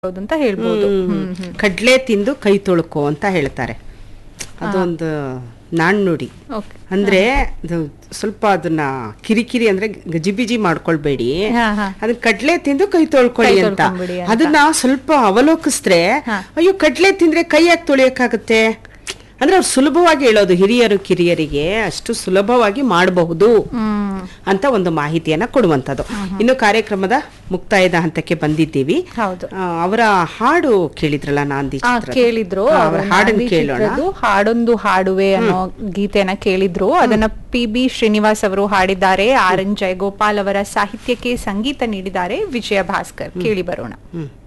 ಅಂತ ಹೇಳ್ಬೋದು ಹ್ಮ್, ಹ್ಮ್. ಕಡ್ಲೆ ತಿಂದು ಕೈ ತೊಳ್ಕೊ ಅಂತ ಹೇಳ್ತಾರೆ ಅದೊಂದು ನಾಣ್ಣುಡಿ Okay. ಅಂದ್ರೆ ಅದು ಸ್ವಲ್ಪ ಅದನ್ನ ಕಿರಿಕಿರಿ ಅಂದ್ರೆ ಗಜಿಬಿಜಿ ಮಾಡ್ಕೊಳ್ಬೇಡಿ ಹಾ, ಹಾ. ಅದನ್ನ ಕಡ್ಲೆ ತಿಂದು ಕೈ ತೊಳ್ಕೊಳ್ಳಿ ಕೈ ಅಂತ ತೊಳ್ಕೊಂಬಿಡಿ ಅಂತ. ಅದನ್ನ ಸ್ವಲ್ಪ ಅವಲೋಕಿಸಿದ್ರೆ ಹಾ. ಅಯ್ಯೋ ಕಡ್ಲೆ ತಿಂದ್ರೆ ಕೈ ಯಾಕೆ ತೊಳಿಯಕ್ಕಾಗತ್ತೆ ಅಂದ್ರೆ ಅವ್ರು ಸುಲಭವಾಗಿ ಹೇಳೋದು ಹಿರಿಯರು ಕಿರಿಯರಿಗೆ ಅಷ್ಟು ಸುಲಭವಾಗಿ ಮಾಡಬಹುದು ಹ್ಮ್ ಅಂತ ಒಂದು ಮಾಹಿತಿಯನ್ನ ಕೊಡುವಂಥದ್ದು ಇನ್ನು ಕಾರ್ಯಕ್ರಮದ ಮುಕ್ತಾಯದ ಹಂತಕ್ಕೆ ಬಂದಿದ್ದೀವಿ ಹೌದು ಆ, ಅವರ ಹಾಡು ಕೇಳಿದ್ರಲ್ಲ ನಾಂದಿ ಆ, ಚಿತ್ರದ. ಕೇಳಿದ್ರು ಆ, ಅವ್ರ ಅವರ ಹಾಡನ್ನ ನಾಂದಿ ಕೇಳೋಣ ಚಿತ್ರದ್ದು ಹಾಡೊಂದು ಹಾಡುವೆ ಅನ್ನೋ ಗೀತೆನ ಕೇಳಿದ್ರು ಅದನ್ನ ಪಿ ಬಿ ಶ್ರೀನಿವಾಸ್ ಅವರು ಹಾಡಿದ್ದಾರೆ ಆರ್ ಎನ್ ಜಯಗೋಪಾಲ್ ಅವರ ಸಾಹಿತ್ಯಕ್ಕೆ ಸಂಗೀತ ನೀಡಿದ್ದಾರೆ ವಿಜಯ ಭಾಸ್ಕರ್ ಕೇಳಿ ಬರೋಣ ಹ್ಮ್